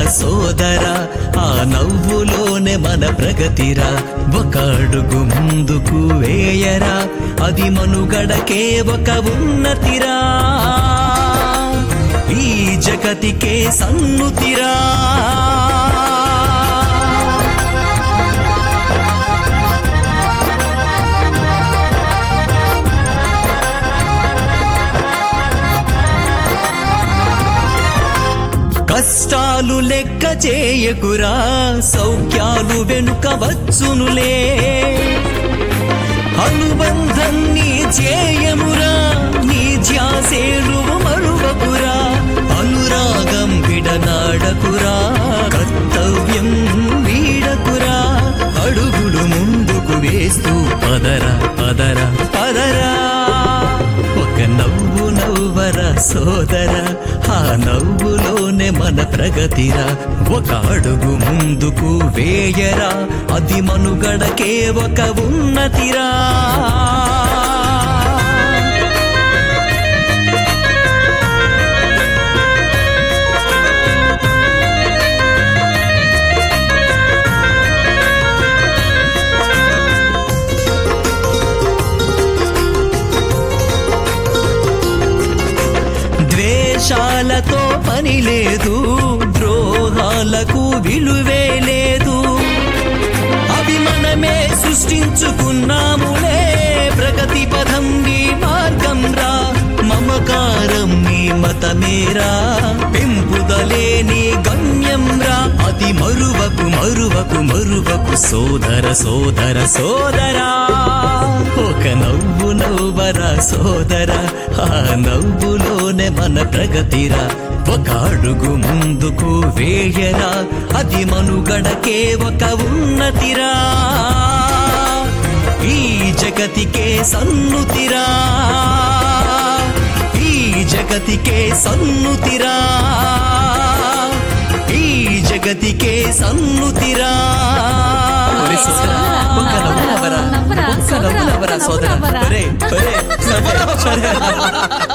సోదర ఆ నవ్వులోనే మన ప్రగతిరా ఒక అడుగు ముందుకు వేయరా అది మనుగడకే ఒక ఉన్నతిరా ఈ జగతికే సన్నుతిరా కష్టాలు లెక్క చేయకురా సౌఖ్యాలు వెనుక వచ్చునులే అనుబంధం నీ చేయమురా నీ ధ్యాసేలు మరువకురా అనురాగం విడనాడకురా కర్తవ్యం వీడకురా అడుగులు ముందుకు వేస్తూ పదరా పదరా పదరా ఒక నవ్వు నవ్వర సోదర ఆ నవ్వులోనే మన ప్రగతిరా ఒక అడుగు ముందుకు వేయరా అది మనుగడకే ఒక ఉన్నతిరా ద్వేషాలతో పని లేదు ద్రోహాలకు విలువే లేదు అవి మనమే సృష్టించుకున్నాములే ప్రగతి పథం నీ మార్గం రా మమకారం నీ మతమేరా పెంపుదలే నీ గమ్యం రా అది మరువకు మరువకు మరువకు సోదర సోదర సోదరా ఒక నవ్వు నవ్వరా సోదర ఆ నవ్వులోనే మన ప్రగతిరా ఒక అడుగు ముందుకు వేయరా అది మనుగడకే ఒక ఉన్నతిరా ఈ జగతికే సన్నుతిరా ఈ జగతికే సన్నుతిరా ఈ జగతికే సన్నుతిరా ఒరే సోదరా, ఒక్క నవ్వు నవ్వరా. నవ్వరా, ఒక్క సోదరా, నవ్వు నవ్వరా ఒక్క సోదరా నవ్వు నవ్వరా. ఒరే, ఒరే, సరే, సరే.